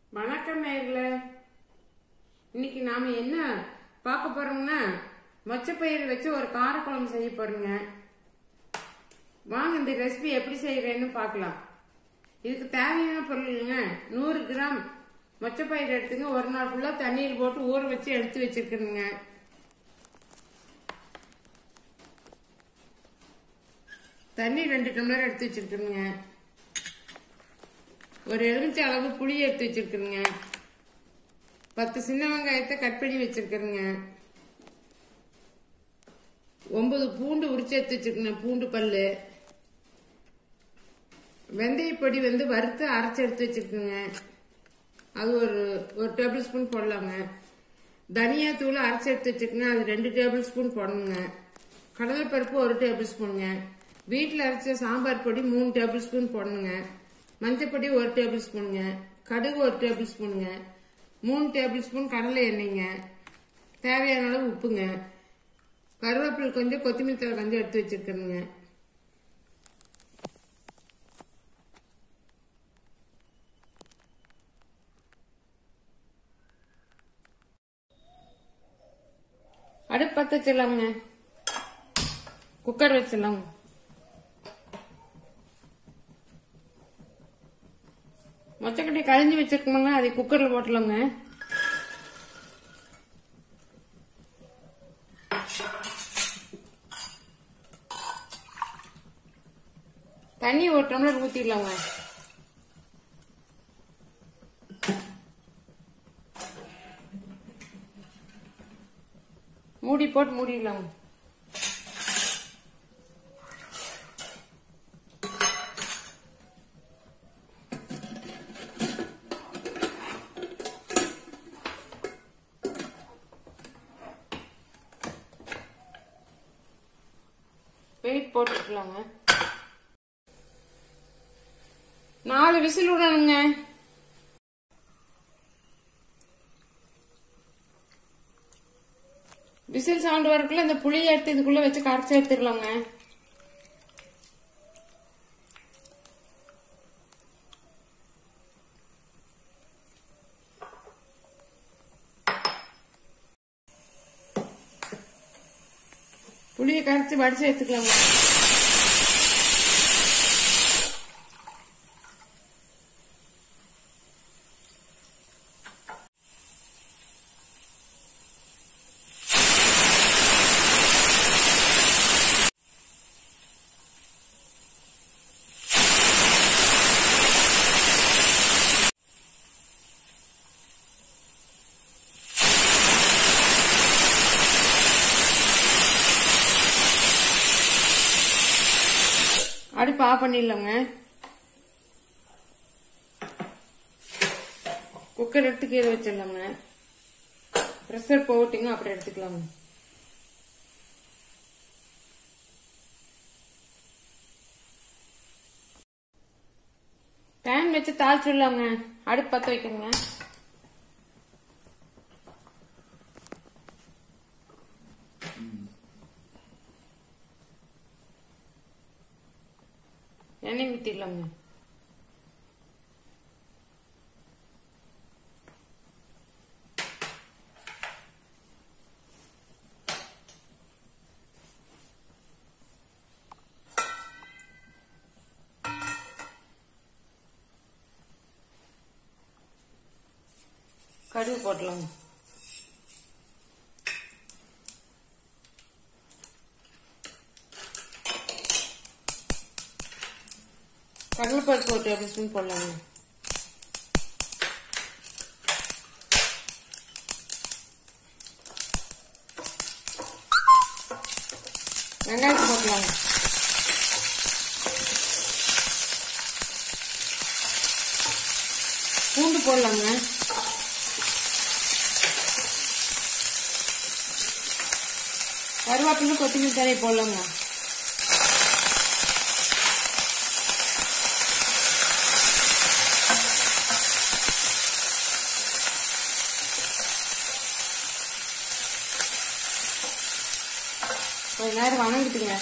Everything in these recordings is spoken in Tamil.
வணக்கம் நேர்களே இன்னைக்கு நாம என்ன பார்க்க போறோம்னா மொச்சப்பயிர் வச்சு ஒரு காரக்குழம்பு செய்ய போறோங்க வாங்க இந்த ரெசிபி எப்படி செய்யறேன்னு பார்க்கலாம் இதுக்கு தேவையான பொருளுங்க நூறு கிராம் மொச்சப்பயிர் எடுத்துங்க ஒரு நாள் ஃபுல்லா தண்ணீர் போட்டு ஊற வச்சு எடுத்து வச்சிருக்கணுங்க தண்ணி ரெண்டு டம்ளர் எடுத்து வச்சிருக்கணுங்க ஒரு எலுமிச்சை அளவு புளி எடுத்து வச்சிருக்கிறேங்க பத்து சின்ன வெங்காயத்தை கட் பண்ணி வச்சிருக்கிறேங்க ஒன்பது பூண்டு உரிச்சு எடுத்து வச்சிருக்கேன் பூண்டு பல்லு வெந்தய பொடி வந்து வறுத்து அரைச்சு எடுத்து வச்சிருக்குங்க அது ஒரு ஒரு டேபிள் ஸ்பூன் போடலாங்க தனியா தூள் அரைச்சு எடுத்து வச்சிருக்கேங்க அது ரெண்டு டேபிள் ஸ்பூன் போடணுங்க கடலைப்பருப்பு ஒரு டேபிள் ஸ்பூனுங்க வீட்டில் அரைச்ச சாம்பார் பொடி மூணு டேபிள் ஸ்பூன் போடணுங்க மஞ்சப்பொடி ஒரு டேபிள் ஸ்பூனுங்க கடுகு ஒரு டேபிள் ஸ்பூனுங்க மூணு டேபிள் ஸ்பூன் கடலை எண்ணெய்ங்க தேவையான அளவு உப்புங்க கருவேப்பிலை கொஞ்சம் கொத்தமல்லி தழை கொஞ்சம் எடுத்து வச்சிருக்கணுங்க அடுப்பு பற்ற வச்சிடலாமுங்க குக்கர் வச்சிடலாங்க மொச்சக்கட்டை கழிஞ்சு வச்சிருக்கோங்க அதை குக்கர்ல போட்டலாங்க தண்ணி ஒரு டம்ளர் ஊத்திடலாங்க மூடி போட்டு மூடிடலாங்க வெயிட் போட்டுக்கலாங்க நாலு விசில் விடணுங்க விசில் சவுண்ட் வரக்குள்ள இந்த புளியை எடுத்து இதுக்குள்ள வச்சு கரைச்சி எடுத்துக்கலாங்க புளியை கரைச்சி வடிச்சு எடுத்துக்கலாங்க அடுப்பு ஆஃப் பண்ணிடலாங்க குக்கர் எடுத்து கீழே வச்சிடலாங்க ப்ரெஷர் போட்டிங்க அப்புறம் எடுத்துக்கலாங்க பேன் வச்சு தாளிச்சுடலாங்க அடுப்பு பற்ற வைக்கிறேங்க எண்ணெய் ஊற்றிடலாங்க கடுகு போடலாங்க கடலைப்பருப்பு ஒரு டேபிள் ஸ்பூன் போடலாங்க வெங்காயத்தை போடலாங்க பூண்டு போடலாங்க கருவேப்பிலை கொத்தமல்லி தழை போடலாங்க கொஞ்ச நேரம் வணங்கிட்டுங்க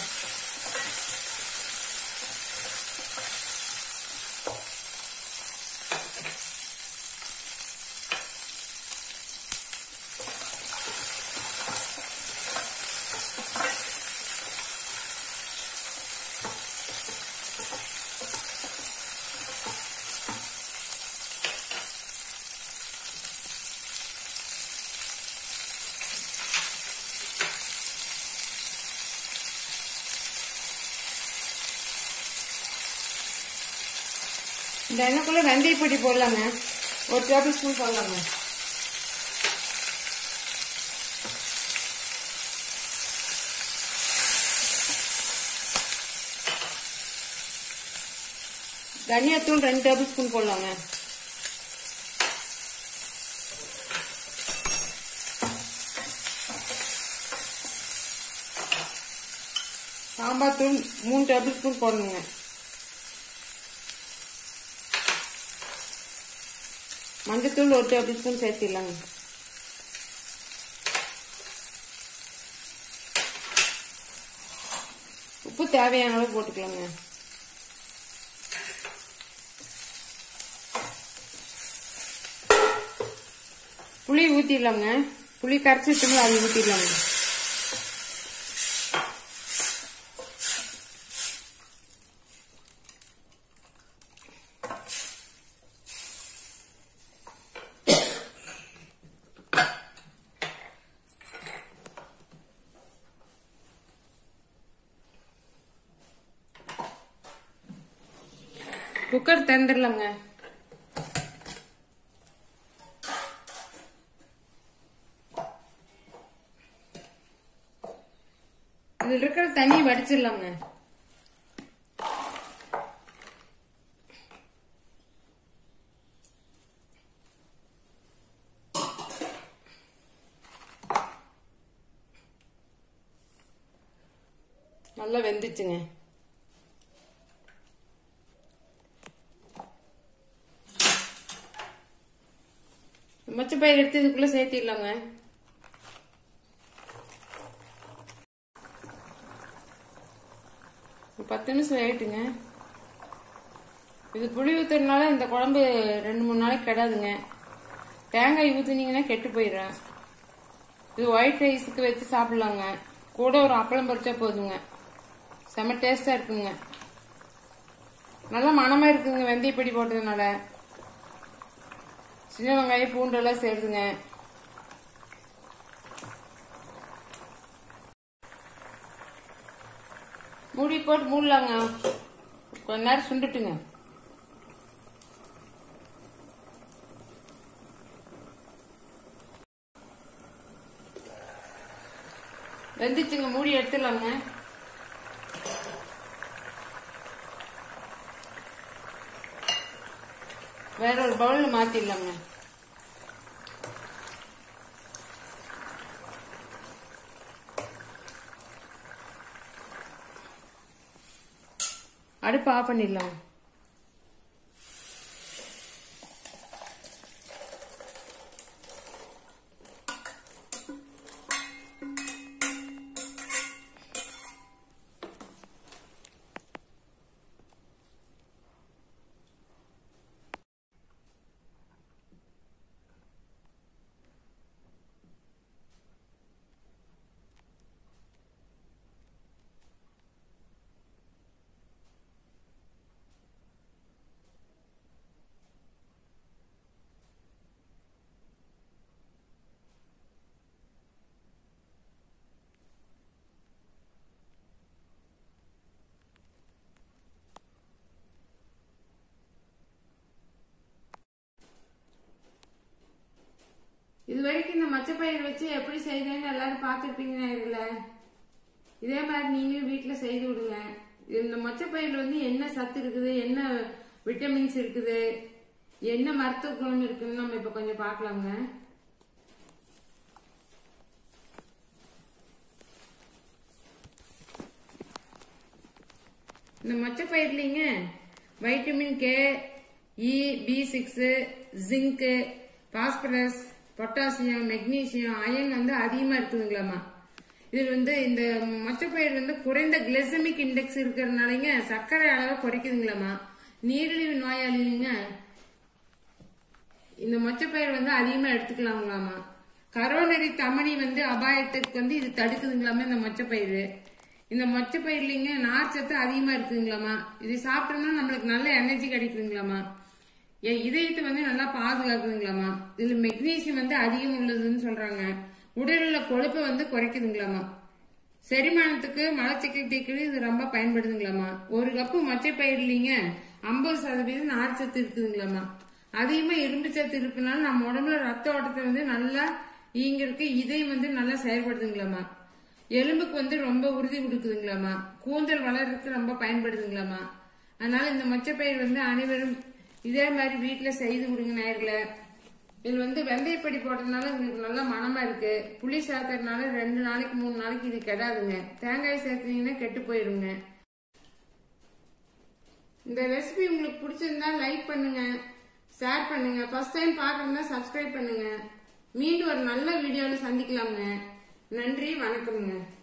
இந்த எண்ணெய்க்குள்ள வெந்தய பொடி போடலாங்க ஒரு டேபிள் ஸ்பூன் போடலாங்க தனியாத்தூள் ரெண்டு டேபிள் ஸ்பூன் போடலாங்க சாம்பார் தூள் மூணு டேபிள் ஸ்பூன் போடணுங்க மஞ்சத்தூள் ஒரு டேபிள் ஸ்பூன் சேர்த்திடலாங்க உப்பு தேவையான அளவு போட்டுக்கலாங்க புளி ஊத்திடலாங்க புளி கரைச்சி வச்சோம்ல அது ஊத்திடலாங்க குக்கர் திறந்துடலாங்க இதுல இருக்கிற தண்ணி வடிச்சிடலாங்க நல்லா வெந்துச்சுங்க மொச்சப்பயிர் எடுத்து இதுக்குள்ள சேர்த்திடலாங்க ஒரு பத்து நிமிஷம் ஆயிட்டுங்க இது புளி ஊத்துறதுனால இந்த குழம்பு ரெண்டு மூணு நாளைக்கு கெடாதுங்க தேங்காய் ஊத்துனீங்கன்னா கெட்டு போயிடும் இது ஒயிட் ரைஸுக்கு வச்சு சாப்பிடலாங்க கூட ஒரு அப்பளம் பொரிச்சா போதுங்க செம்ம டேஸ்டா இருக்குங்க நல்லா மனமா இருக்குங்க வெந்தயப்பொடி போட்டதுனால சின்ன வெங்காயம் பூண்டு எல்லாம் சேருதுங்க மூடி போட்டு மூடலாங்க கொஞ்ச நேரம் சுண்டுட்டுங்க வெந்துச்சுங்க மூடி எடுத்துடலாங்க வேற ஒரு பவுல்ல மாத்திடலாங்க அடுப்பு ஆஃப் பண்ணிடலாம் இது வரைக்கும் இந்த மச்சப்பயிர் வச்சு எப்படி செய்தேன்னு எல்லாரும் பார்த்துருப்பீங்க நேர்கள இதே மாதிரி நீங்களும் வீட்டில் செய்து விடுங்க இந்த மொச்சப்பயிரில் வந்து என்ன சத்து இருக்குது என்ன விட்டமின்ஸ் இருக்குது என்ன மருத்துவ குணம் இருக்குன்னு நம்ம இப்ப கொஞ்சம் பார்க்கலாங்க இந்த மொச்சப்பயிர்லிங்க vitamin K E B six zinc phosphorus potassium magnesium iron வந்து அதிகமா இருக்குதுங்களாமா இதில் வந்து இந்த மொச்சப்பயிர் வந்து குறைந்த கிளைசமிக் இண்டெக்ஸ் இருக்கிறதுனாலங்க சர்க்கரை அளவை குறைக்குதுங்களாமா நீரிழிவு நோயாளிங்க இந்த மொச்சப்பயிர் வந்து அதிகமா எடுத்துக்கலாங்களாமா கரோனரி தமனி வந்து அபாயத்துக்கு வந்து இது தடுக்குதுங்களாமா இந்த மொச்சப்பயிர் இந்த மொச்சப்பயிர்லிங்க நார்ச்சத்து அதிகமா இருக்குதுங்களாமா இது சாப்பிட்டோம்னா நம்மளுக்கு நல்ல எனர்ஜி கிடைக்குதுங்களாமா என் இதயத்தை வந்து நல்லா பாதுகாக்குதுங்களாமா இதுல மெக்னீசியம் வந்து அதிகம் உள்ளதுன்னு சொல்றாங்க உடலில் உள்ள கொழுப்பை வந்து குறைக்குதுங்களாமா செரிமானத்துக்கு மலச்சிக்கல் தீக்கிறது இது ரொம்ப பயன்படுதுங்களாமா ஒரு கப்பு மொச்சப்பயிர்லிங்க ஐம்பது சதவீதம் நார்ச்சத்து இருக்குதுங்களாம்மா அதிகமா இரும்பு சத்து இருக்குனால நம்ம உடம்புல ரத்த ஓட்டத்தை வந்து நல்லா ஈங்கிறதுக்கு இதயம் வந்து நல்லா செயல்படுதுங்களாம்மா எலும்புக்கு வந்து ரொம்ப உறுதி கொடுக்குதுங்களாம்மா கூந்தல் வளர்றதுக்கு ரொம்ப பயன்படுதுங்களாம்மா அதனால இந்த மொச்சப்பயிர் வந்து அனைவரும் இதே மாதிரி வீட்டுல செய்து கொடுங்க நேயர்களே இதுல வந்து வெந்தயப்படி போடுறதுனால உங்களுக்கு நல்ல மனமா இருக்கு புளி சேர்க்கறதுனால ரெண்டு நாளைக்கு மூணு நாளைக்கு இது கெடாதுங்க தேங்காய் சேர்த்தீங்கன்னா கெட்டு போயிருங்க இந்த ரெசிபி உங்களுக்கு பிடிச்சிருந்தா லைக் பண்ணுங்க ஷேர் பண்ணுங்க ஃபர்ஸ்ட் டைம் பார்க்கணும்னா சப்ஸ்கிரைப் பண்ணுங்க மீண்டும் ஒரு நல்ல வீடியோவில் சந்திக்கலாமுங்க நன்றி வணக்கம்ங்க